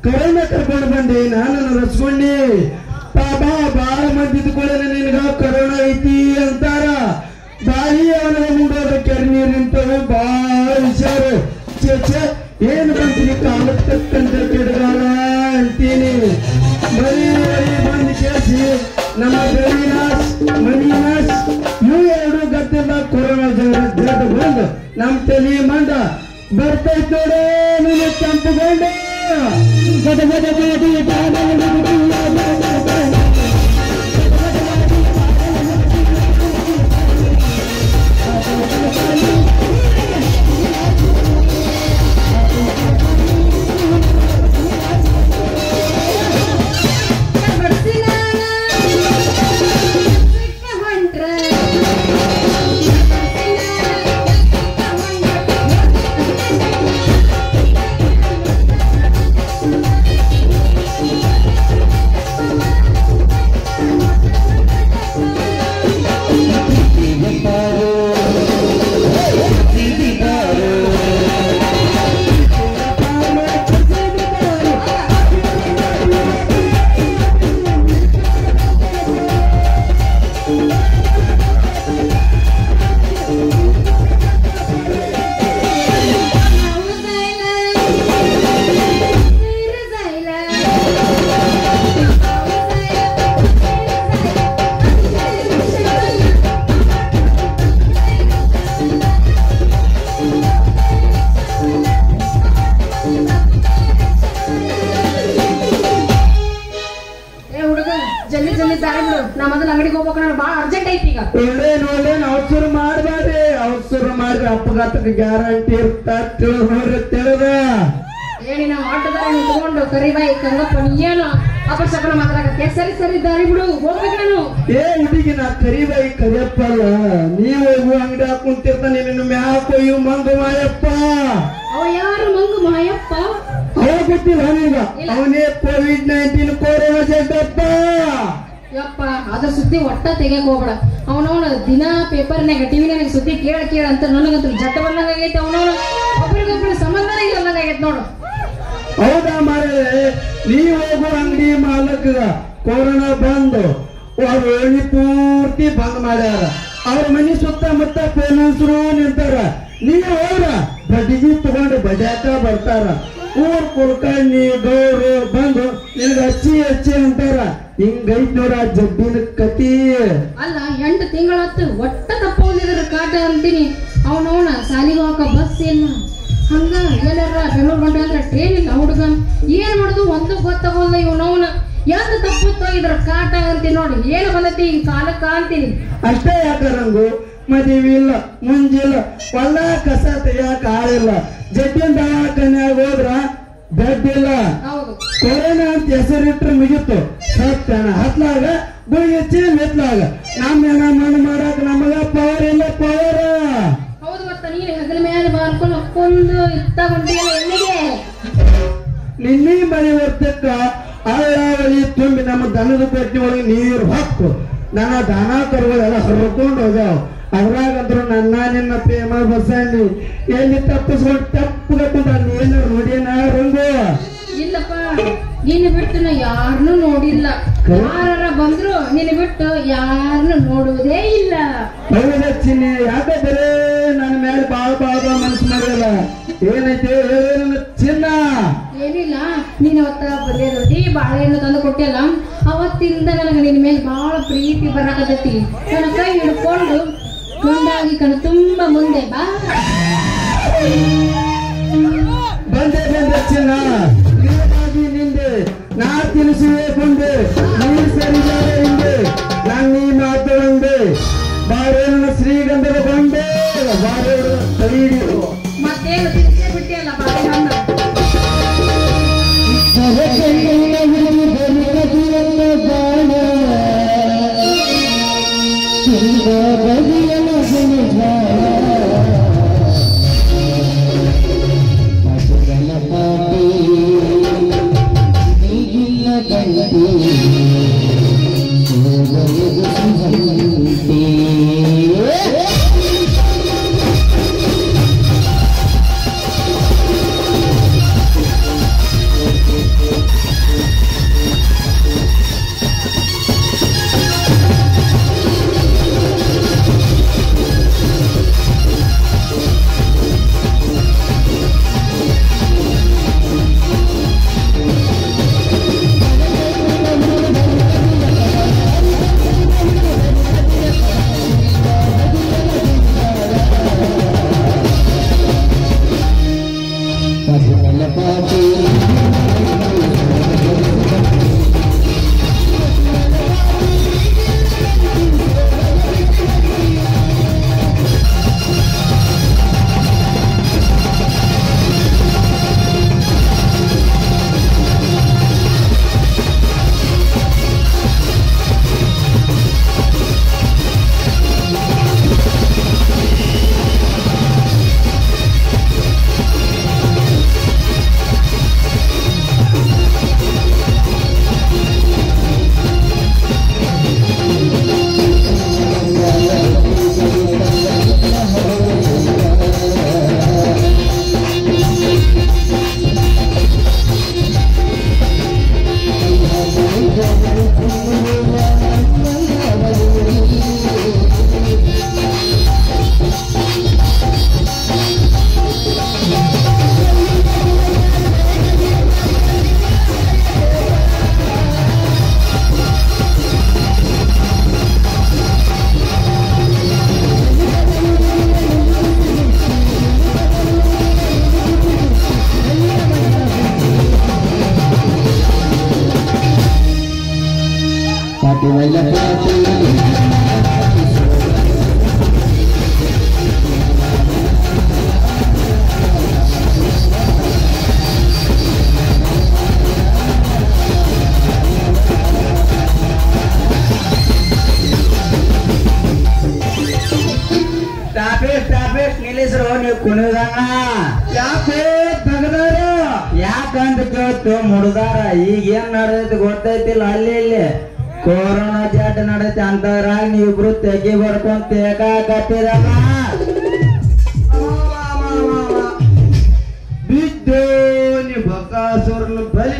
Corona ಕರ್ಕೊಂಡು ಬಂದಿ ನಾನು ರಸ್ಕೊಂಡಿ ಪಾಪ ಬಾಳ ಮಂದಿ ಇದ್ಕೊಳ್ಳೇನೆ ನಿನಗ ಕರೋನಾ ಐತಿ ಅಂತಾರ ಬಾಯಿ ಅವನ ಮುಂಡೋದ ಕೆರೆ ನೀರ್ ನಿಂತವು ಬಾಳ ಹುಷಾರು ಛೆ ಛೆ ಏನ್ ಬಂತೀನಿ ಕಾಲಕ್ಕೆ ತಕ್ಕಂತ ಕೆಡಗಾಲ ಅಂತೀನಿ ಬರೀ ಬರೀ ಬಂದು ಕೇಳಿಸಿ ನಮ್ಮ ಬೆಳಿನಾಶ್ ಮಣಿನಾಶ್ ಇವು ಎರಡು ಗದ್ದೆಲ್ಲ ಕೊರೋನಾ ಜಗತ್ತ ಬಂದು ನಮ್ ತಲೆ ಮಂಡ ಬರ್ತೈತ್ ನೋಡೇ ನೀನು ಕೆಂಪುಗೊಂಡ ಗದ ಗದ ಗದ ಏ ಹುಡುಗ ಜಲ್ದಿ ಜಲ್ದಿ ದಾರಿ ಬಿಡು ನಾ ಮೊದಲು ಅಂಗಡಿಗೆ ಹೋಗ್ಬೇಕು ನಾನು ಭಾಳ ಅರ್ಜೆಂಟ್ ಐತಿ ಈಗ ಒಳ್ಳೇನ್ ಒಳ್ಳೇನ್ ಅವಸರ ಮಾಡಬೇಡ್ರಿ ಅವಸರ ಮಾಡ್ರಿ ಅಪಘಾತಕ್ಕೆ ಗ್ಯಾರಂಟಿ ಇರ್ತ ತಿಳ್ದು ನೋಡ್ರಿ ತಿಳಿದ ಏನಿ ನಾವು ಆಟೋದಾಗ ನಿಂತ್ಕೊಂಡು ಕರಿಬಾಯಿ ಕಂಗಪ್ಪ ನೀ ಏನು ಅಪಶಕನ ಮಾತಾಡಕತ್ತೆ ಸರಿ ಸರಿ ದಾರಿ ಬಿಡು ಹೋಗ್ಬೇಕು ನಾನು ಏ ಹುಡುಗಿ ನಾ ಕರಿಬಾಯಿ ಕರಿಯಪ್ಪಲ್ಲ ನೀವು ಹೋಗುವ ಅಂಗಡಿ ಹಾಕೊಂತಿರ್ತಾನೆ ನಿನ್ನ ಮ್ಯಾಕೋ ಇವ್ ಮಂಗ ಮಾಯಪ್ಪ ಅವ ಯಾರು ಮಂಗು ಮಾಯಪ್ಪ ಅವ ಗೊತ್ತಿಲ್ಲ ಅವನೀಗ ಅವನೇ ಕೋವಿಡ್ ನೈನ್ಟೀನ್ ಕೊರೋನಾ ಜಡ್ಡಪ್ಪ ಯಪ್ಪ ಅದ್ರ ಸುದ್ದಿ ಒಟ್ಟ ತೆಗಿಯಕ್ ಹೋಗ್ಬೇಡ ಅವನವನ ದಿನ ಪೇಪರ್ನಾಗ ಟಿವಿನಾಗ ಸುದ್ದಿ ಕೇಳ ಕೇಳ ಅಂತ ನನಗಂತೂ ಜಟ್ಟ ಬಂದಂಗ ಆಗೈತೆ ಅವನವನ ಒಬ್ರಿಗೊಬ್ರು ಸಂಬಂಧನೇ ಇಲ್ಲದಂಗ ಆಗೈತೆ ನೋಡು ಹೌದಾ ಮಾರೇ ನೀವು ಹೋಗುವ ಅಂಗಡಿ ಮಾಲಕ ಕೊರೋನಾ ಬಂದು ಅವ್ರ ಓಣಿ ಪೂರ್ತಿ ಬಂದ್ ಮಾಡ್ಯಾರ ಅವ್ರ ಮನಿ ಸುತ್ತಮುತ್ತ ಪೊಲೀಸರು ನಿಂತಾರ ನೀವು ಹೋದ್ರ ಬಡ್ಡಿಗೆ ತಗೊಂಡು ಬಡ್ಯಾಕ ಬರ್ತಾರ ಊರ್ ಕುಲ್ಕರ್ಣಿ ಗೌರು ಬಂದು ನಿನಗ ಹಚ್ಚಿ ಹಚ್ಚಿ ಅಂತಾರ ಹಿಂಗೈತ್ ನೋಡ ಆ ಜಡ್ಡಿನ ಕತಿ ಅಲ್ಲ ಎಂಟು ತಿಂಗಳತ್ತು ಒಟ್ಟ ತಪ್ಪೋದಿದ್ರ ಕಾಟ ಅಂತೀನಿ ಅವನವನ ಸಾಲಿಗೆ ಹೋಗಕ ಬಸ್ ಇಲ್ಲ ಹಂಗ ಎಲ್ಲಾರ ಬೆಂಗಳೂರು ಬಂದ ಅಂದ್ರೆ ಟ್ರೈನ್ ಇಲ್ಲ ಹುಡುಗ ಏನ್ ಮಾಡುದು ಒಂದು ಗೊತ್ತಾಗೋಲ್ಲ ಇವನವನ ಎಂತ ತಪ್ಪುತ್ತೋ ಇದ್ರ ಕಾಟ ಅಂತೀನಿ ನೋಡಿ ಏನು ಬಂದತಿ ಈ ಕಾಲಕ್ಕ ಅಂತೀನಿ ಅಷ್ಟೇ ಯಾಕರಂಗು ಮದುವೆ ಇಲ್ಲ ಮುಂಜಿಲ್ಲ ಹೊಲ ಕಸ ತೆಗಿಯಾಕ ಆಳಿಲ್ಲ ಜಡ್ಡಿನ ದವಾಖಾನ್ಯಾಗ ಹೋದ್ರ ಬೆಡ್ ಇಲ್ಲ ಹೌದು ಕೊರೋನಾ ಅಂತ ಹೆಸರಿಟ್ರೆ ಮುಗಿತು ಸತ್ತನ ಹತ್ಲಾಗ ಗುಳಿಗೆ ಹಚ್ಚಿ ಮೆತ್ಲಾಗ ನಮ್ಮ ಏನ ಮಣ್ಣು ಮಾಡಾಕ ನಮಗ ಪವರ್ ಇಲ್ಲ ಪವರ್ ಹೌದು ಮತ್ತ ನೀನು ಹೆಗಲ ಮೇಲೆ ಬಾರ್ಕೊಂಡು ಹಾಕೊಂಡು ಇತ್ತಾಗೊಂಡಿಲ್ಲ ಎಲ್ಲಿಗೆ ನಿನ್ನೆ ಮಳೆ ಹೊರ್ತಕ್ಕ ಹಳ್ಳಾವಳಿ ತುಂಬಿ ನಮ್ಮ ದನದ ಕೊಟ್ಟಿ ಒಳಗೆ ನೀರು ಹಾಕು ನನ್ನ ದನ ಕರುಗಳೆಲ್ಲ ಹರ್ಕೊಂಡು ಹೋಗ್ಯಾವ ಅದ್ರಾಗಂದ್ರು ನನ್ನ ನಿನ್ನ ಪ್ರೇಮ ಬಸಣ್ಣಿ ಎಲ್ಲಿ ತಪ್ಪಿಸ್ಕೊಂಡು ತಪ್ಪುಗಟ್ಟು ನಾನು ಏನಾರು ನೋಡೇನ ರಂಗು ಇಲ್ಲಪ್ಪ ನಿನ್ನ ಬಿಟ್ಟು ನಾ ಯಾರನ್ನೂ ನೋಡಿಲ್ಲ ಯಾರ ಬಂದ್ರು ನಿನ್ನ ಬಿಟ್ಟು ಯಾರನ್ನು ನೋಡುವುದೇ ಇಲ್ಲ ಹೌದ ಚಿನ್ನಿ ಯಾಕ ಬರೇ ನನ್ನ ಮೇಲೆ ಬಾಳ ಬಾಳ ಬಾಳ ಮನಸ್ಸು ಮಾಡಿಲ್ಲ ಏನೈತೆ ಏನು ಚಿನ್ನ ಏನಿಲ್ಲ ನೀನ್ ಅವತ್ತ ಬರೇ ರೊಟ್ಟಿ ಬಾಳೆಹಣ್ಣು ತಂದು ಕೊಟ್ಟಿಲ್ಲ ಅವತ್ತಿಂದ ನನಗೆ ನಿನ್ನ ಮೇಲೆ ಬಹಳ ಪ್ರೀತಿ ಬರಾಕತ್ತೈತಿ ನನ್ನ ಕೈ ಹಿಡ್ಕೊಂಡು ಮುಂದಾಗಿ ಕಣ ತುಂಬಾ ಮುಂದೆ ಬಾ ಬಂದೆ ಬಂದೆ ಚಿನ್ನ ನೀನಾಗಿ ನಿಂದೆ ನಾ ತಿನಿಸುವೆ ಬಂದೆ ನೀ ಸರಿಯಾದ ಹಿಂದೆ ನಾನು ನೀ ಮಾತು ಬಂದೆ ಬಾರೇನ ಶ್ರೀಗಂಧದ ಬಂದೆ ಬಾರೇನ ಕೈಡಿರು ಮತ್ತೇನು ತಿನ್ಸೇ ಬಿಟ್ಟಿಯಲ್ಲ ಬಾಳೆಹಣ್ಣು ಗಂಟಿ ಟ್ರಾಫಿಕ್ ಟ್ರಾಫಿಕ್ ನಿಲ್ಲಿಸ್ರು ನೀವು ಕುಣಿದಂಗ ಯಾಕೆ ತಗದಾರ ಯಾಕಂತ ಕೇಳ್ತು ಮುಡ್ದಾರ ಈಗ ಏನ್ ನಡೆದೈತಿ ಗೊತ್ತೈತಿಲ್ಲ ಅಲ್ಲಿ ಇಲ್ಲಿ ಕೊರೋನಾ ಜಾಟ ನಡೆದೈತಿ ಅಂತದ್ರಾಗ ನೀವಿಬ್ರು ತೆಗಿ ಬರ್ಕೊಂಡ್ ತೇಕಾಕತ್ತಿರಲ್ಲ ಬಿದ್ದು ನೀ ಬಕಾಸುರನ ಬಲಿ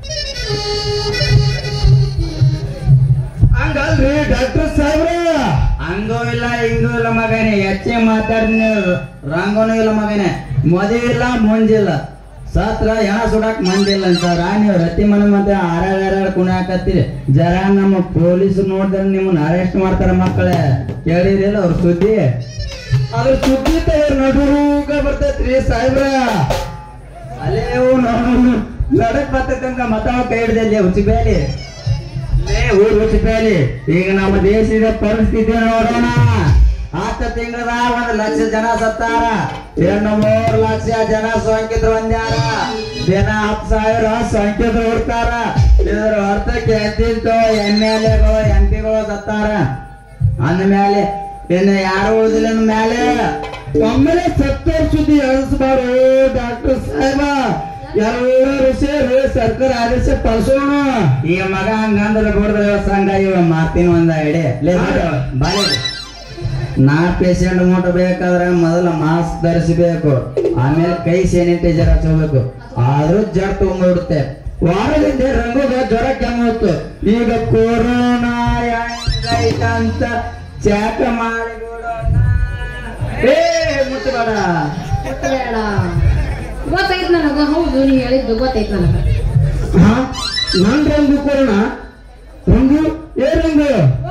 ಹಂಗಲ್ರಿ ಡಾಕ್ಟರ್ ಸಾಹೇಬ್ರ ಹಂಗೂ ಇಲ್ಲ ಹಿಂಗೂ ಇಲ್ಲ ಮಗನೇ ಹೆಚ್ಚೆ ಮಾತಾಡಿ ರಂಗೋನು ಇಲ್ಲ ಮಗನೇ ಮದುವೆ ಇಲ್ಲ ಮುಂಜಿಲ್ಲ ಸತ್ರ ಹೆಣ ಸುಡಾಕ್ ಮಂದಿಲ್ಲ ಅಂತಾರ ನೀವು ರತಿ ಮನೆ ಮತ್ತೆ ಆರಾಗಾರ ಕುಣಿಯಾಕತ್ತೀರಿ ಜರ ನಮ್ಮ ಪೊಲೀಸ್ ನೋಡಿದ್ರೆ ನಿಮ್ಮನ್ನ ಅರೆಸ್ಟ್ ಮಾಡ್ತಾರ ಮಕ್ಕಳೇ ಕೇಳಿರಿಲ್ಲ ಅವ್ರ ಸುದ್ದಿ ಅದ್ರ ಸುದ್ದಿ ನಡುಗ ಬರ್ತೈತ್ರಿ ಸಾಹೇಬ್ರ ಅಲ್ಲೇ ನಡಕ್ ಬರ್ತೈತಂತ ಮತ ಕೈ ಹಿಡ್ದಲ್ಲಿ ಉಚಿಬೇಲಿ ಲೇ ಊರ್ ಉಚಿಬೇಲಿ ಈಗ ನಮ್ಮ ದೇಶದ ಪರಿಸ್ಥಿತಿ ನೋಡೋಣ ಹತ್ತು ತಿಂಗಳದಾಗ ಒಂದ್ ಲಕ್ಷ ಜನ ಸತ್ತಾರ ಇನ್ನು ಮೂರ್ ಲಕ್ಷ ಜನ ಸೋಂಕಿತರು ಒಂದ್ಯಾರ ದಿನ ಹತ್ತು ಸಾವಿರ ಸೋಂಕಿತರು ಹುಡ್ತಾರ ಇದ್ರ ಅರ್ಥಕ್ಕೆ ಎದ್ದಿದ್ದು ಎಮ್ ಎಲ್ ಎಗಳು ಎಂ ಪಿಗಳು ಸತ್ತಾರ ಅಂದ್ಮೇಲೆ ಇನ್ನು ಯಾರು ಉಳಿದಿಲ್ಲ ಅಂದ ಮೇಲೆ ಒಮ್ಮೆಲೆ ಸತ್ತೋರ್ ಸುದ್ದಿ ಅಳಿಸ್ಬಾರು ಡಾಕ್ಟರ್ ಸಾಹೇಬ ಎಲ್ಲರೂ ಸೇರಿ ಸರ್ಕಾರ ಆದೇಶ ಪಡಿಸೋಣ ಈಗ ಮಗ ಹಂಗಂದ್ರೆ ಬಿಡ್ದ್ರೆ ಸಂಘ ಇವ ಮಾತಿನ ಒಂದ ಐಡಿ ಬಾಯಿ ನಾ ಪೇಷಂಟ್ ಮುಟ್ಟಬೇಕಾದ್ರೆ ಮೊದಲ ಮಾಸ್ಕ್ ಧರಿಸಬೇಕು ಆಮೇಲೆ ಕೈ ಸ್ಯಾನಿಟೈಸರ್ ಹಚ್ಚಬೇಕು ಆದ್ರೂ ಜಡ್ ತಗೊಂಡ್ಬಿಡುತ್ತೆ ವಾರದಿಂದ ರಂಗೋಗ ಜ್ವರ ಕೆಮ್ಮತ್ತು ಈಗ ಕೊರೋನಾ ಹೆಂಗೈತಂತ ಚಾಕ ಮಾಡಿಬಿಡೋಣ ಏ ಮುಟ್ಟಬೇಡ ಬೇಡ ಗೊತ್ತಾಯ್ತು ನನಗ ಹೌದು ನೀ ಹೇಳಿದ್ದು ಗೊತ್ತಾಯ್ತು ನನಗ ಹಾ ನನ್ ರಂಗು ಕೊರೋಣ ರಂಗು ಏ ರಂಗು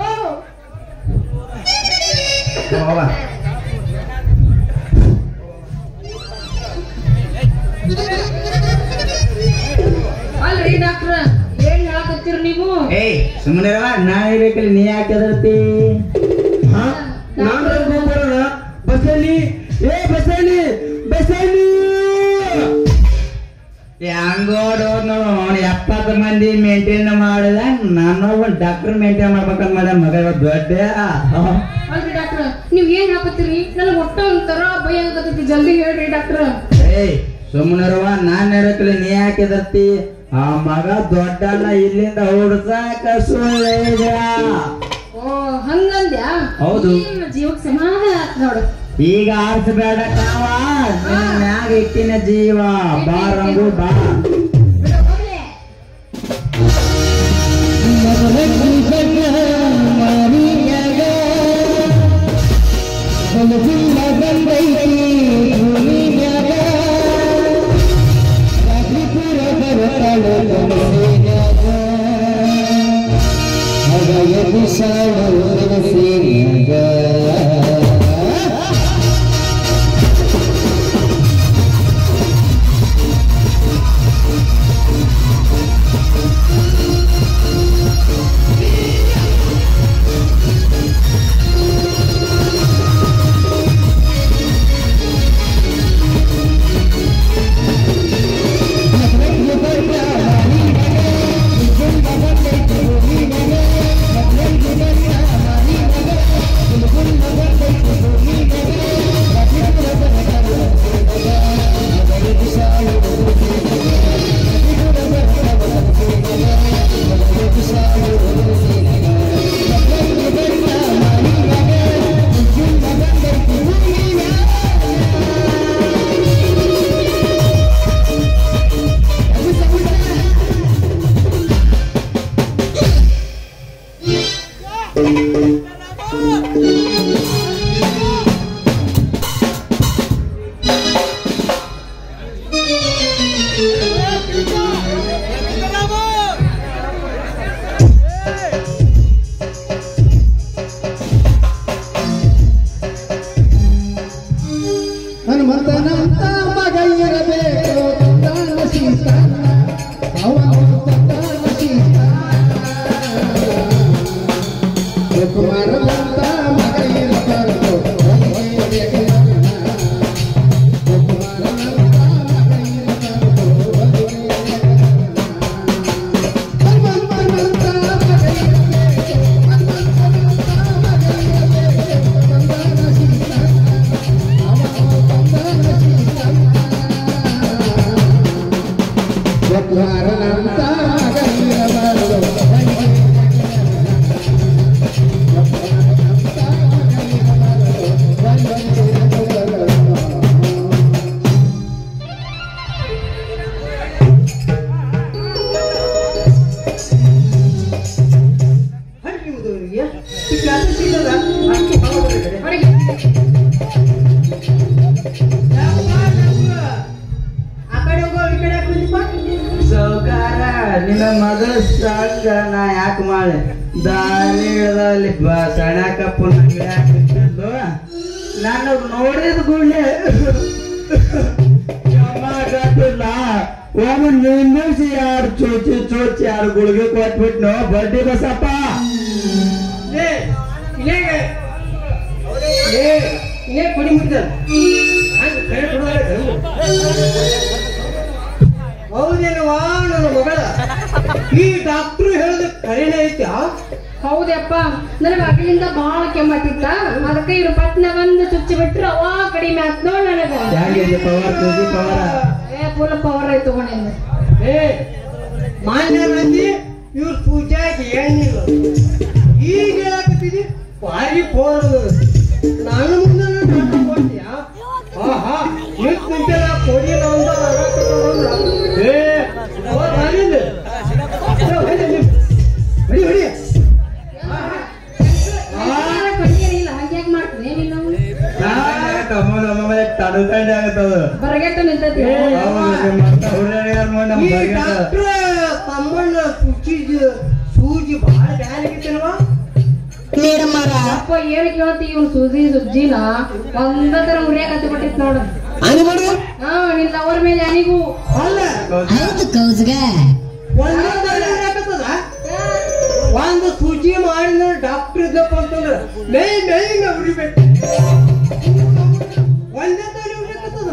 ಹೋಗ ಅಲ್ರಿ ಡಾಕ್ಟ್ರ ಏನ್ ಹೇಳಕತ್ತೀರಿ ನೀವು ಏಯ್ ಸುಮ್ಮನೆ ನಾ ಇರ್ಬೇಕಲ್ಲಿ ನೀ ಯಾಕೆ ಹೆದರ್ತಿ ಹಾ ನಾನ್ ರಂಗು ಕೊರೋಣ ಬಸಲಿ ಏ ಬಸಲಿ ಬಸಲಿ ಹೆಂಗೋಡು ನೋಡು ಎಪ್ಪತ್ತು ಮಂದಿ ಮೇಂಟೈನ್ ಮಾಡಿದ ನಾನು ಡಾಕ್ಟರ್ ಮೇಂಟೈನ್ ಮಾಡ್ಬೇಕಂತ ಮಾಡ ಮಗ ಇವ ದೊಡ್ಡ ಅಲ್ರಿ ಡಾಕ್ಟ್ರ ನೀವ್ ಏನ್ ಹೇಳಕತ್ತೀರಿ ನನಗ್ ಒಟ್ಟ ಒಂಥರ ಭಯ ಆಗತೈತಿ ಜಲ್ದಿ ಹೇಳ್ರಿ ಡಾಕ್ಟ್ರ ಏಯ್ ಸುಮ್ಮನಿರುವ ನಾನ್ ಹೇಳಕ್ಲಿ ನೀ ಯಾಕೆ ಹೆದರ್ತಿ ಆ ಮಗ ದೊಡ್ಡಣ್ಣ ಇಲ್ಲಿಂದ ಹುಡ್ಸಾಕ ಸುಳ್ಳ ಓ ಹಂಗಂದ್ಯಾ ಹೌದು. ನಿಮ್ಮ ಜೀವಕ್ ಸಮಾಧಾನ ಆತ್ ನೋಡು ಈಗ ಆರಿಸಬೇಡ ಕಾವ ನಿನ್ನ ಮ್ಯಾಗ ಇಟ್ಟಿನ ಜೀವ ಬಾ ರಂಗು ಬಾ ಬಿಡು, ಹೋಗ್ಲಿ. ಹನುಮಂತನಂತ ಮಗ ಇರಬೇಕು ತಂದಾನ ಸೀತಾನ ಅವನು ತಂದಾನ ಸೀತಾನ ನಿನ್ನ ಮಗಳ ಸಂಗ ನಾ ಯಾಕೆ ಮಾಡಿ ದಾರಿ ಇಳ್ದಲ್ಲಿ ಬ ಸಣ್ಯಾಕಪ್ಪು ಬಿಟ್ಟಿದ್ದು ನಾನು ನೋಡಿದ ಕೂಡಲೇ ಗಟ್ಟಿಲ್ಲ ಒಮ್ಮೆ ನಿಂದಿಸಿ ಯಾರು ಚೋಚಿ ಚೋಚಿ ಯಾರು ಗುಳಿಗೆ ಕೊಟ್ಬಿಟ್ನು ಬರ್ಡಿ ಬಸಪ್ಪ ಲೇ ಇಲ್ಲೇಗೆ ಲೇ ಇಲ್ಲೇ ಕೊಡಿ ಮುಟ್ಟ ಹೌದೇನವಾ ನನ್ನ ಮಗಳ ಈ ಡಾಕ್ಟ್ರು ಹೇಳಿದ ಕರೆನೇ ಐತಿ ಹೌದಪ್ಪ ನನಗೆ ಅಗಲಿಂದ ಬಹಳ ಕೆಮ್ಮತ್ತಿತ್ತ ಅದಕ್ಕೆ ಇವ್ರು ಪಟ್ನ ಬಂದು ಚುಚ್ಚಿ ಬಿಟ್ರು ಅವ ಕಡಿಮೆ ಆತ್ ನೋಡ್ ನನಗ ಹೇಗಿದೆ ಪವರ್ ತುದಿ ಪವರ ಏ ಫುಲ್ ಪವರ್ ಐತ್ ತಗೊಂಡಿದ್ದೆ ಏ ಮಾನ್ಯ ಮಂದಿ ಇವ್ರ ಪೂಜಾಗಿ ಏನಿಲ್ಲ ಈಗ ಹೇಳಕತ್ತಿದಿ ಭಾರಿ ಪೋರ್ ನಾನು ಮುಂದೆ ಡಾಕ್ಟರ್ ಕೊಡ್ತೀಯಾ ಆಹಾ ನಿಂತ್ ನಿಂತೆಲ್ಲ ಕೊಡಿಲ್ಲ ಅಂತ ಅನ್ನಕತ್ತಾರಂದ್ರ, ಏ ಅವ್ರ್ ಬಾರಿಲ್ಲ. ಏ, ಹೊಡಿ ನೀ. ಹೊಡಿ ಹೊಡಿ ಇಲ್ಲ ಹಂಗ್ಯಾಕ್ ಮಾಡ್ತೀನಿ ನೀನು ಕಮಲ ಒಮ್ಮೆ ತಡ್ಕೊಂಡೆ ಆಗತ್ತದು ಬರಗೆಟ್ಟು ನಿಂತೈತಿ ಈ ಡಾಕ್ಟ್ರ ತಮ್ಮಣ್ಣ ಸೂಚಿ ಸೂಜಿ ಭಾಳ ಬ್ಯಾನ್ ಆಗಿತ್ತಲ್ವಾ ಅಪ್ಪ ಏನ್ ಕೇಳ್ತಿ ಇವ್ನು ಸೂಜಿ ಸುಜ್ಜಿನ ಒಂದ ತರ ಉರಿಯಾಕ ಹತ್ತಿ ಬಿಟ್ಟಿತ್ ನೋಡು ಹಾ ನಿನ್ನ ಅವ್ರ ಮೇಲೆ ಅನಿಗೂ ಅಲ್ಲ ಹೌದು ಕೌಸ್ಗ ಒಂದೇ ದಾರಿ ಹಾಕತ್ತದ ಒಂದು ಸೂಚಿ ಮಾಡಿದ ಡಾಕ್ಟರ್ ಇದ್ದಪ್ಪ ಅಂತಂದ್ರ ಮೈ ಮೈನ ಉರಿಬೇಕು ಒಂದೇ ದಾರಿ ಉರಿಯಾಕತ್ತದ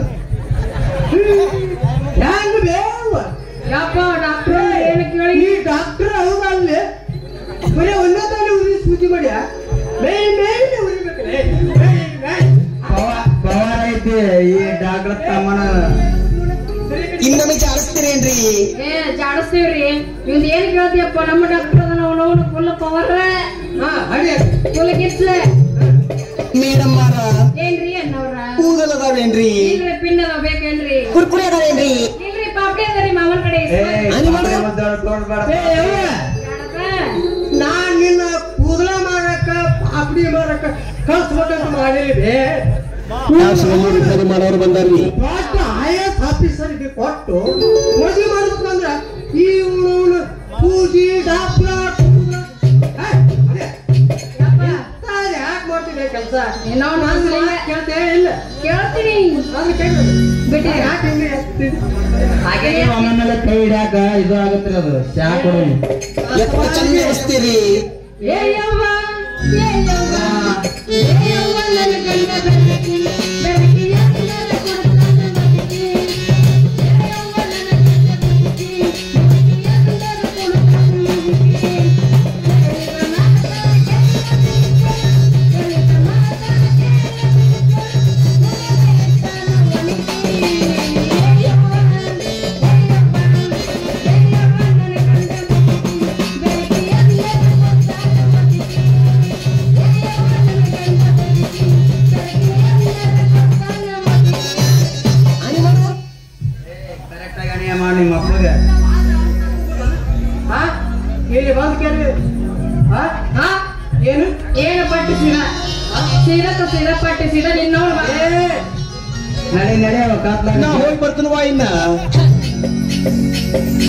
ಹ್ಯಾಂಗ ಬೇವ ಯಪ್ಪ ಡಾಕ್ಟರ್ ಏನ್ ಕೇಳಿ ಈ ಡಾಕ್ಟರ್ ಹೌದ ಅಲ್ಲಿ ಬರೀ ಒಂದೇ ದಾರಿ ಉರಿ ಸೂಚಿ ಮಾಡ್ಯ ಮೈ ಮೈನ ಉರಿಬೇಕು ಲೇ. ಮೈ ಮೈ ಪವರ್ ಐತಿ ಈ ಡಾಕ್ಟರ್ ತಮ್ಮನ ಇನ್ನೊಮ್ಮೆ ಚಾಡಿಸ್ತೀರೇನ್ರಿ ಏ ಜಾಡಿಸ್ತೀವ್ರಿ ಇವ್ನ್ ಏನ್ ಕೇಳ್ತಿಯಪ್ಪ ನಮ್ಮ ಡಾಕ್ಟರ್ ಅದನ್ನ ಅವನವನು ಫುಲ್ ಪವರ್ ಹಾ ಹಡಿ ಫುಲ್ ಗಿಟ್ಲೆ ಮೇಡಮ್ ಮಾರ ಏನ್ರಿ ಅನ್ನವ್ರ ಕೂದಲ್ ಅದಾವೇನ್ರಿ ಇಲ್ರಿ ಪಿನ್ ಅದ ಬೇಕೇನ್ರಿ ಕುರ್ಕುರಿ ಅದಾವೇನ್ರಿ ಇಲ್ರಿ ಪಾಪಡಿ ಅದರಿ ಮಾವನ್ ಕಡೆ ಏ ಅಲ್ಲಿ ಮಾಡು. ತೋಡ್ಬೇಡ ಏ ಯವ್ವ, ನಾನ್ ನಿನ್ನ ಕೂದಲ ಮಾರಕ ಪಾಪಡಿ ಮಾರಕ ಕಳ್ಸ್ಬೇಕಂತ ಮಾಡಿರಿ ಸರಿ ಮಾಡೋರು ಬಂದಾರ್ರಿ ದೊಡ್ಡ ಐ ಎಸ್ ಆಫೀಸರ್ಗೆ ಕೊಟ್ಟು ಮದುವೆ ಮಾಡ್ಬೇಕಂದ್ರ ಈ ಇವನು ಪೂಜಿ ಡಾಕ್ಟರ್ ಯಾಕೆ ಮಾಡ್ತಿದ್ದೆ ಕೆಲಸ ಏನೋ ನಾನು ನಾನು ಕೇಳ್ತೇ ಇಲ್ಲ ಕೇಳ್ತೀನಿ ನಾನು ಕೇಳಿದ್ರು ಬಿಟ್ಟಿ ಯಾಕೆ ಹಿಂಗೆ ಎತ್ತಿ? ಹಾಗೆ ಆಮೇಲೆ ಕೈ ಹಿಡ್ಯಾಕ ಇದು ಆಗತ್ರಿ ಅದು ಚಾ ಕೊಡು ಎತ್ತ ಚಂದ ಎಬ್ಸ್ತೀರಿ ಏ ಯವ್ವ ಏ ಯವ್ವ ಏ ಯವ್ವ ನನ್ನ ಗಂಡ ಬೆಳಕಿ ಬೆಳಕಿಯ ಎಲ್ಲರ ಕೊಡ್ತಾನೆ ಬದುಕಿ. ಏ ಯವ್ವ ನನ್ನ ಗಂಡ ಬೆಳಕಿ ಬೆಳಕಿಯ ಎಲ್ಲರ ಕೊಡ್ತಾನೆ ಬದುಕಿ. ಬೆಳಕ ಮಾತಾಗೆ ಬೆಳಕ ಮಾತಾಗೆ ಏ ಯವ್ವ ಏ ಯವ್ವ ಏ ಯವ್ವ ನನ್ನ ಗಂಡ ಬೆಳಕಿ ಬೆಳಕಿಯ ಎಲ್ಲರ ಕೊಡ್ತಾನೆ ಬದುಕಿ. ಕರೆಕ್ಟ್ ಆಗಿ ಮಾಡಿ ನಿಮ್ಮ ಅಪ್ಪಗೆ ಹಾ ಇಲ್ಲಿ ಬಂದು ಕೇಳಿ ಹಾ ಹಾ ಏನು ಏನು ಪಟ್ಟಿ ಸೀದಾ ಸೀದಾ ಸೀದಾ ಪಟ್ಟಿ ಸೀದಾ ನಿನ್ನವಳು ಏ ನಡಿ ನಡಿ ನಾ ಹೋಗಿ ಬರ್ತೀನವಾ ಇನ್ನ